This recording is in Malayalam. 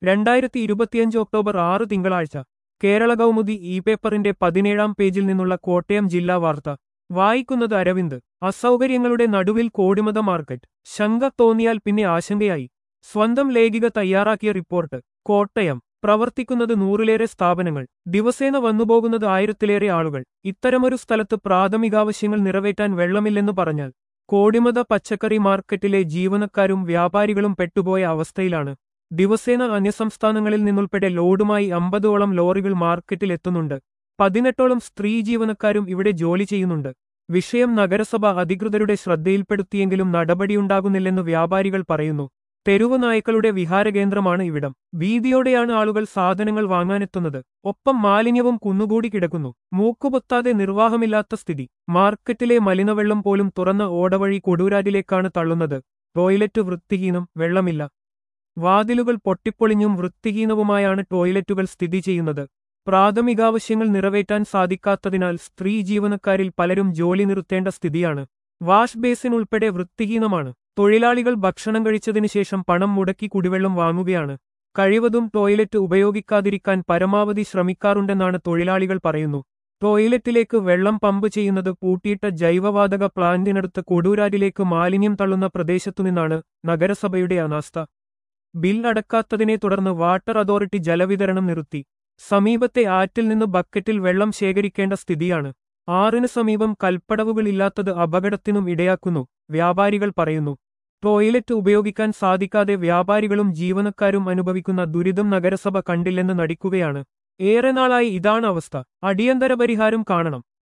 രണ്ടായിരത്തി ഇരുപത്തിയഞ്ച് ഒക്ടോബർ ആറ് തിങ്കളാഴ്ച കേരള കൗമുദി ഇ പേപ്പറിന്റെ പതിനേഴാം പേജിൽ നിന്നുള്ള കോട്ടയം ജില്ലാ വാർത്ത വായിക്കുന്നത് അരവിന്ദ് അസൗകര്യങ്ങളുടെ നടുവിൽ കോടിമത മാർക്കറ്റ് ശങ്ക തോന്നിയാൽ പിന്നെ ആശങ്കയായി സ്വന്തം ലേഖിക തയ്യാറാക്കിയ റിപ്പോർട്ട് കോട്ടയം പ്രവർത്തിക്കുന്നത് നൂറിലേറെ സ്ഥാപനങ്ങൾ ദിവസേന വന്നുപോകുന്നത് ആയിരത്തിലേറെ ആളുകൾ ഇത്തരമൊരു സ്ഥലത്ത് പ്രാഥമികാവശ്യങ്ങൾ നിറവേറ്റാൻ വെള്ളമില്ലെന്ന് പറഞ്ഞാൽ കോടിമത പച്ചക്കറി മാർക്കറ്റിലെ ജീവനക്കാരും വ്യാപാരികളും പെട്ടുപോയ അവസ്ഥയിലാണ് ദിവസേന അന്യസംസ്ഥാനങ്ങളിൽ നിന്നുൾപ്പെടെ ലോഡുമായി അമ്പതോളം ലോറികൾ മാർക്കറ്റിൽ എത്തുന്നുണ്ട് പതിനെട്ടോളം സ്ത്രീ ജീവനക്കാരും ഇവിടെ ജോലി ചെയ്യുന്നുണ്ട് വിഷയം നഗരസഭ അധികൃതരുടെ ശ്രദ്ധയിൽപ്പെടുത്തിയെങ്കിലും നടപടിയുണ്ടാകുന്നില്ലെന്ന് വ്യാപാരികൾ പറയുന്നു തെരുവ് നായ്ക്കളുടെ വിഹാരകേന്ദ്രമാണ് ഇവിടം വീതിയോടെയാണ് ആളുകൾ സാധനങ്ങൾ വാങ്ങാനെത്തുന്നത് ഒപ്പം മാലിന്യവും കുന്നുകൂടി കിടക്കുന്നു മൂക്കുപൊത്താതെ നിർവാഹമില്ലാത്ത സ്ഥിതി മാർക്കറ്റിലെ മലിനവെള്ളം പോലും തുറന്ന ഓടവഴി കൊടൂരാരിലേക്കാണ് തള്ളുന്നത് ടോയ്ലറ്റ് വൃത്തിഹീനം വെള്ളമില്ല വാതിലുകൾ പൊട്ടിപ്പൊളിഞ്ഞും വൃത്തിഹീനവുമായാണ് ടോയ്ലറ്റുകൾ സ്ഥിതി ചെയ്യുന്നത് പ്രാഥമികാവശ്യങ്ങൾ നിറവേറ്റാൻ സാധിക്കാത്തതിനാൽ സ്ത്രീ ജീവനക്കാരിൽ പലരും ജോലി നിർത്തേണ്ട സ്ഥിതിയാണ് വാഷ് ബേസിൻ ഉൾപ്പെടെ വൃത്തിഹീനമാണ് തൊഴിലാളികൾ ഭക്ഷണം കഴിച്ചതിനു ശേഷം പണം മുടക്കി കുടിവെള്ളം വാങ്ങുകയാണ് കഴിവതും ടോയ്ലറ്റ് ഉപയോഗിക്കാതിരിക്കാൻ പരമാവധി ശ്രമിക്കാറുണ്ടെന്നാണ് തൊഴിലാളികൾ പറയുന്നു ടോയ്ലറ്റിലേക്ക് വെള്ളം പമ്പ് ചെയ്യുന്നത് പൂട്ടിയിട്ട ജൈവവാതക പ്ലാന്റിനടുത്ത് കൊടൂരാരിലേക്ക് മാലിന്യം തള്ളുന്ന പ്രദേശത്തുനിന്നാണ് നഗരസഭയുടെ അനാസ്ഥ ബിൽ അടക്കാത്തതിനെ തുടർന്ന് വാട്ടർ അതോറിറ്റി ജലവിതരണം നിർത്തി സമീപത്തെ ആറ്റിൽ നിന്ന് ബക്കറ്റിൽ വെള്ളം ശേഖരിക്കേണ്ട സ്ഥിതിയാണ് ആറിന് സമീപം കൽപ്പടവുകളില്ലാത്തത് അപകടത്തിനും ഇടയാക്കുന്നു വ്യാപാരികൾ പറയുന്നു ടോയ്ലറ്റ് ഉപയോഗിക്കാൻ സാധിക്കാതെ വ്യാപാരികളും ജീവനക്കാരും അനുഭവിക്കുന്ന ദുരിതം നഗരസഭ കണ്ടില്ലെന്ന് നടിക്കുകയാണ് ഏറെ നാളായി ഇതാണ് അവസ്ഥ അടിയന്തര പരിഹാരം കാണണം